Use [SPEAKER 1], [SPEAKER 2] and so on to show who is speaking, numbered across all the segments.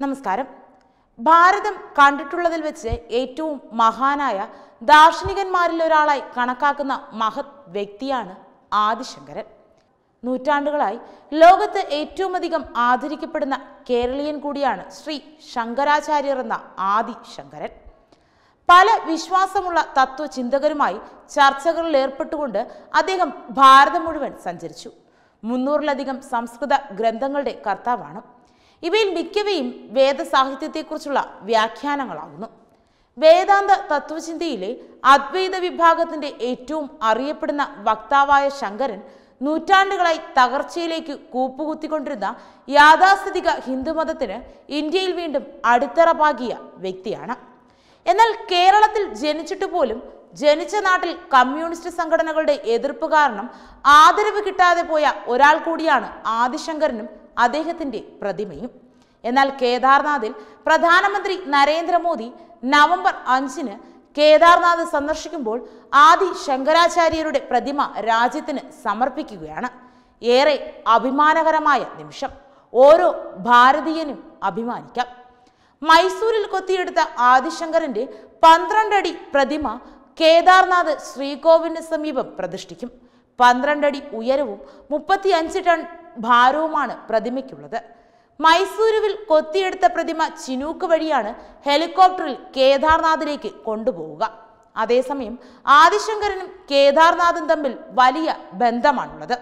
[SPEAKER 1] നമസ്കാരം ഭാരതം കണ്ടിട്ടുള്ളതിൽ വെച്ച് ഏറ്റവും മഹാനായ ദാർശനികന്മാരിൽ ഒരാളായി കണക്കാക്കുന്ന മഹത് വ്യക്തിയാണ് ആദിശങ്കരൻ നൂറ്റാണ്ടുകളായി ലോകത്ത് ഏറ്റവും അധികം ആദരിക്കപ്പെടുന്ന കേരളീയൻ കൂടിയാണ് ശ്രീ ശങ്കരാചാര്യർ എന്ന ആദി ശങ്കരൻ പല വിശ്വാസമുള്ള തത്വചിന്തകരുമായി ചർച്ചകളിൽ ഏർപ്പെട്ടുകൊണ്ട് അദ്ദേഹം ഭാരതം മുഴുവൻ സഞ്ചരിച്ചു മുന്നൂറിലധികം സംസ്കൃത ഗ്രന്ഥങ്ങളുടെ കർത്താവാണ് ഇവയിൽ മിക്കവയും വേദസാഹിത്യത്തെക്കുറിച്ചുള്ള വ്യാഖ്യാനങ്ങളാകുന്നു വേദാന്ത തത്വചിന്തയിലെ അദ്വൈത വിഭാഗത്തിന്റെ ഏറ്റവും അറിയപ്പെടുന്ന വക്താവായ ശങ്കരൻ നൂറ്റാണ്ടുകളായി തകർച്ചയിലേക്ക് കൂപ്പുകുത്തിക്കൊണ്ടിരുന്ന യാഥാസ്ഥിതിക ഹിന്ദുമതത്തിന് ഇന്ത്യയിൽ വീണ്ടും അടിത്തറ പാകിയ വ്യക്തിയാണ് എന്നാൽ കേരളത്തിൽ ജനിച്ചിട്ട് പോലും ജനിച്ച നാട്ടിൽ കമ്മ്യൂണിസ്റ്റ് സംഘടനകളുടെ എതിർപ്പ് കാരണം ആദരവ് കിട്ടാതെ പോയ ഒരാൾ കൂടിയാണ് ആദിശങ്കരനും അദ്ദേഹത്തിന്റെ പ്രതിമയും എന്നാൽ കേദാർനാഥിൽ പ്രധാനമന്ത്രി നരേന്ദ്രമോദി നവംബർ അഞ്ചിന് കേദാർനാഥ് സന്ദർശിക്കുമ്പോൾ ആദി ശങ്കരാചാര്യരുടെ പ്രതിമ രാജ്യത്തിന് സമർപ്പിക്കുകയാണ് ഏറെ അഭിമാനകരമായ നിമിഷം ഓരോ ഭാരതീയനും അഭിമാനിക്കാം മൈസൂരിൽ കൊത്തിയെടുത്ത ആദിശങ്കരന്റെ പന്ത്രണ്ടടി പ്രതിമ കേദാർനാഥ് ശ്രീകോവിലിന് സമീപം പ്രതിഷ്ഠിക്കും പന്ത്രണ്ടടി ഉയരവും മുപ്പത്തി അഞ്ച് ടൺ ഭാരവുമാണ് പ്രതിമയ്ക്കുള്ളത് മൈസൂരുവിൽ കൊത്തിയെടുത്ത പ്രതിമ ചിനൂക്ക് വഴിയാണ് ഹെലികോപ്റ്ററിൽ കേദാർനാഥിലേക്ക് കൊണ്ടുപോവുക അതേസമയം ആദിശങ്കരനും കേദാർനാഥും തമ്മിൽ വലിയ ബന്ധമാണുള്ളത്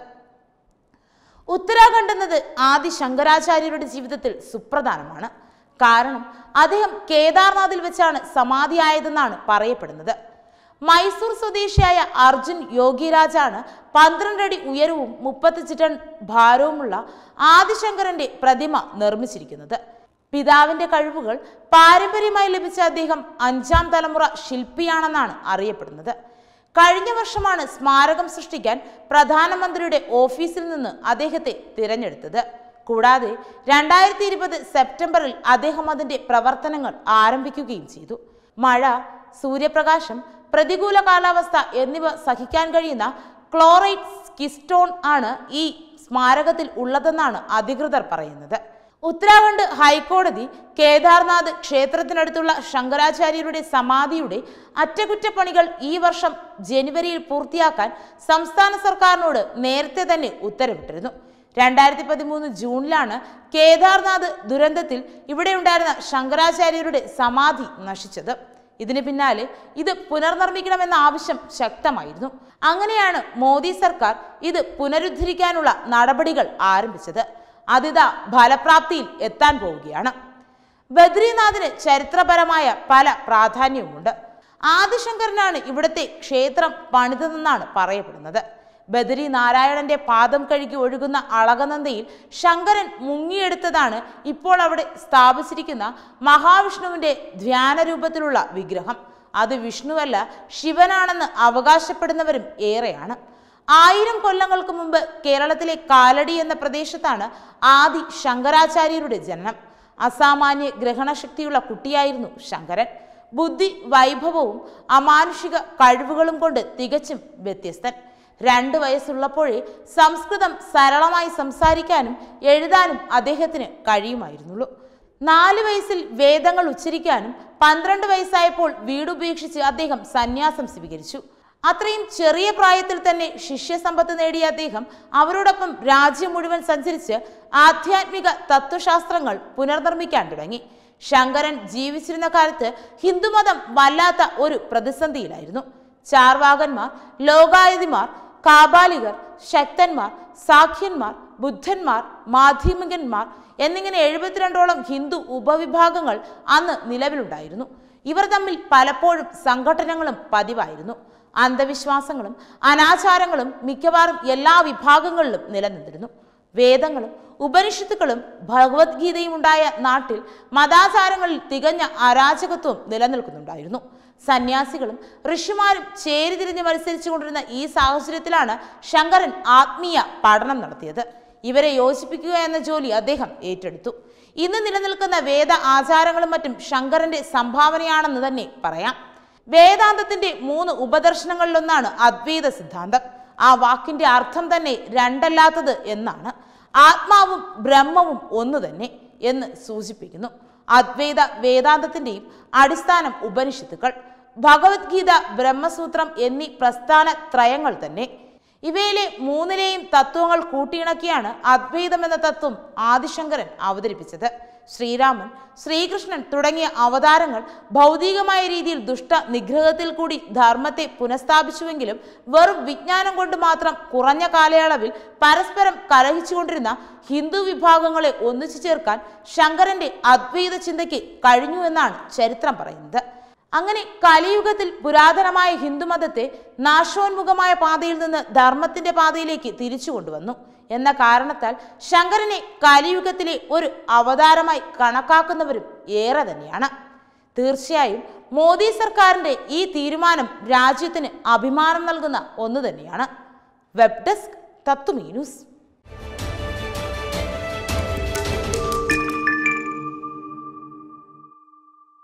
[SPEAKER 1] ഉത്തരാഖണ്ഡ് എന്നത് ആദി ശങ്കരാചാര്യരുടെ ജീവിതത്തിൽ സുപ്രധാനമാണ് കാരണം അദ്ദേഹം കേദാർനാഥിൽ വെച്ചാണ് സമാധിയായതെന്നാണ് പറയപ്പെടുന്നത് മൈസൂർ സ്വദേശിയായ അർജുൻ യോഗിരാജാണ് പന്ത്രണ്ടടി ഉയരവും മുപ്പത്തഞ്ച് ടൺ ഭാരവുമുള്ള ആദിശങ്കരന്റെ പ്രതിമ നിർമ്മിച്ചിരിക്കുന്നത് പിതാവിന്റെ കഴിവുകൾ പാരമ്പര്യമായി ലഭിച്ച അദ്ദേഹം അഞ്ചാം തലമുറ ശില്പിയാണെന്നാണ് അറിയപ്പെടുന്നത് കഴിഞ്ഞ വർഷമാണ് സ്മാരകം സൃഷ്ടിക്കാൻ പ്രധാനമന്ത്രിയുടെ ഓഫീസിൽ നിന്ന് അദ്ദേഹത്തെ തിരഞ്ഞെടുത്തത് കൂടാതെ രണ്ടായിരത്തി ഇരുപത് സെപ്റ്റംബറിൽ അദ്ദേഹം അതിന്റെ പ്രവർത്തനങ്ങൾ ആരംഭിക്കുകയും ചെയ്തു മഴ സൂര്യപ്രകാശം പ്രതികൂല കാലാവസ്ഥ എന്നിവ സഹിക്കാൻ കഴിയുന്ന ക്ലോറൈറ്റ് സ്കിസ്റ്റോൺ ആണ് ഈ സ്മാരകത്തിൽ ഉള്ളതെന്നാണ് അധികൃതർ പറയുന്നത് ഉത്തരാഖണ്ഡ് ഹൈക്കോടതി കേദാർനാഥ് ക്ഷേത്രത്തിനടുത്തുള്ള ശങ്കരാചാര്യരുടെ സമാധിയുടെ അറ്റകുറ്റപ്പണികൾ ഈ വർഷം ജനുവരിയിൽ പൂർത്തിയാക്കാൻ സംസ്ഥാന സർക്കാരിനോട് നേരത്തെ തന്നെ ഉത്തരവിട്ടിരുന്നു രണ്ടായിരത്തി പതിമൂന്ന് ജൂണിലാണ് കേദാർനാഥ് ദുരന്തത്തിൽ ഇവിടെയുണ്ടായിരുന്ന ശങ്കരാചാര്യരുടെ സമാധി നശിച്ചത് ഇതിന് പിന്നാലെ ഇത് പുനർനിർമ്മിക്കണമെന്ന ആവശ്യം ശക്തമായിരുന്നു അങ്ങനെയാണ് മോദി സർക്കാർ ഇത് പുനരുദ്ധരിക്കാനുള്ള നടപടികൾ ആരംഭിച്ചത് അതിതാ ഫലപ്രാപ്തിയിൽ എത്താൻ പോവുകയാണ് ബദ്രീനാഥിന് ചരിത്രപരമായ പല പ്രാധാന്യവുമുണ്ട് ആദിശങ്കരനാണ് ഇവിടുത്തെ ക്ഷേത്രം പണിതതെന്നാണ് പറയപ്പെടുന്നത് ബദരി നാരായണന്റെ പാദം കഴുകി ഒഴുകുന്ന അളകനന്ദയിൽ ശങ്കരൻ മുങ്ങിയെടുത്തതാണ് ഇപ്പോൾ അവിടെ സ്ഥാപിച്ചിരിക്കുന്ന മഹാവിഷ്ണുവിന്റെ ധ്യാനരൂപത്തിലുള്ള വിഗ്രഹം അത് വിഷ്ണുവല്ല ശിവനാണെന്ന് അവകാശപ്പെടുന്നവരും ഏറെയാണ് ആയിരം കൊല്ലങ്ങൾക്ക് മുമ്പ് കേരളത്തിലെ കാലടി എന്ന പ്രദേശത്താണ് ആദി ശങ്കരാചാര്യരുടെ ജനനം അസാമാന്യ ഗ്രഹണശക്തിയുള്ള കുട്ടിയായിരുന്നു ശങ്കരൻ ബുദ്ധി വൈഭവവും അമാനുഷിക കഴിവുകളും കൊണ്ട് തികച്ചും വ്യത്യസ്തൻ രണ്ട് വയസ്സുള്ളപ്പോഴേ സംസ്കൃതം സരളമായി സംസാരിക്കാനും എഴുതാനും അദ്ദേഹത്തിന് കഴിയുമായിരുന്നുള്ളൂ നാല് വയസ്സിൽ വേദങ്ങൾ ഉച്ചരിക്കാനും പന്ത്രണ്ട് വയസ്സായപ്പോൾ വീടുപേക്ഷിച്ച് അദ്ദേഹം സന്യാസം സ്വീകരിച്ചു അത്രയും ചെറിയ പ്രായത്തിൽ തന്നെ ശിഷ്യസമ്പത്ത് നേടിയ അദ്ദേഹം അവരോടൊപ്പം രാജ്യം മുഴുവൻ സഞ്ചരിച്ച് ആധ്യാത്മിക തത്വശാസ്ത്രങ്ങൾ പുനർനിർമ്മിക്കാൻ തുടങ്ങി ശങ്കരൻ ജീവിച്ചിരുന്ന കാലത്ത് ഹിന്ദുമതം വല്ലാത്ത ഒരു പ്രതിസന്ധിയിലായിരുന്നു ചാർവാകന്മാർ ലോകായതിമാർ കാബാലികർ ശക്തന്മാർ സാഖ്യന്മാർ ബുദ്ധന്മാർ മാധ്യമകന്മാർ എന്നിങ്ങനെ എഴുപത്തിരണ്ടോളം ഹിന്ദു ഉപവിഭാഗങ്ങൾ അന്ന് നിലവിലുണ്ടായിരുന്നു ഇവർ തമ്മിൽ പലപ്പോഴും സംഘടനകളും പതിവായിരുന്നു അന്ധവിശ്വാസങ്ങളും അനാചാരങ്ങളും മിക്കവാറും എല്ലാ വിഭാഗങ്ങളിലും നിലനിന്നിരുന്നു വേദങ്ങളും ഉപനിഷത്തുക്കളും ഭഗവത്ഗീതയും ഉണ്ടായ നാട്ടിൽ മതാചാരങ്ങളിൽ തികഞ്ഞ അരാജകത്വം നിലനിൽക്കുന്നുണ്ടായിരുന്നു സന്യാസികളും ഋഷിമാരും ചേരിതിരിഞ്ഞ് മത്സരിച്ചു കൊണ്ടിരുന്ന ഈ സാഹചര്യത്തിലാണ് ശങ്കരൻ ആത്മീയ പഠനം നടത്തിയത് ഇവരെ യോജിപ്പിക്കുക എന്ന ജോലി അദ്ദേഹം ഏറ്റെടുത്തു ഇന്ന് നിലനിൽക്കുന്ന വേദ ആചാരങ്ങളും മറ്റും ശങ്കരന്റെ സംഭാവനയാണെന്ന് തന്നെ പറയാം വേദാന്തത്തിന്റെ മൂന്ന് ഉപദർശനങ്ങളിലൊന്നാണ് അദ്വൈത സിദ്ധാന്തം ആ വാക്കിന്റെ അർത്ഥം തന്നെ രണ്ടല്ലാത്തത് എന്നാണ് ആത്മാവും ബ്രഹ്മവും ഒന്നു തന്നെ എന്ന് സൂചിപ്പിക്കുന്നു അദ്വൈത വേദാന്തത്തിന്റെയും അടിസ്ഥാനം ഉപനിഷത്തുക്കൾ ഭഗവത്ഗീത ബ്രഹ്മസൂത്രം എന്നീ പ്രസ്ഥാന ത്രയങ്ങൾ തന്നെ ഇവയിലെ മൂന്നിലെയും തത്വങ്ങൾ കൂട്ടിയിണക്കിയാണ് അദ്വൈതം എന്ന തത്വം ആദിശങ്കരൻ അവതരിപ്പിച്ചത് ശ്രീരാമൻ ശ്രീകൃഷ്ണൻ തുടങ്ങിയ അവതാരങ്ങൾ ഭൗതികമായ രീതിയിൽ ദുഷ്ട നിഗ്രഹത്തിൽ കൂടി ധർമ്മത്തെ പുനഃസ്ഥാപിച്ചുവെങ്കിലും വെറും വിജ്ഞാനം കൊണ്ട് മാത്രം കുറഞ്ഞ കാലയളവിൽ പരസ്പരം കലഹിച്ചുകൊണ്ടിരുന്ന ഹിന്ദു വിഭാഗങ്ങളെ ഒന്നിച്ചു ചേർക്കാൻ ശങ്കരന്റെ അദ്വൈത ചിന്തയ്ക്ക് കഴിഞ്ഞു എന്നാണ് ചരിത്രം പറയുന്നത് അങ്ങനെ കലിയുഗത്തിൽ പുരാതനമായ ഹിന്ദുമതത്തെ നാശോന്മുഖമായ പാതയിൽ നിന്ന് ധർമ്മത്തിന്റെ പാതയിലേക്ക് തിരിച്ചു കൊണ്ടുവന്നു എന്ന കാരണത്താൽ ശങ്കരനെ കലിയുഗത്തിലെ ഒരു അവതാരമായി കണക്കാക്കുന്നവരും ഏറെ തന്നെയാണ് തീർച്ചയായും മോദി സർക്കാരിന്റെ ഈ തീരുമാനം രാജ്യത്തിന് അഭിമാനം നൽകുന്ന ഒന്ന് തന്നെയാണ് വെബ് ഡെസ്ക് തത്തുമീ ന്യൂസ്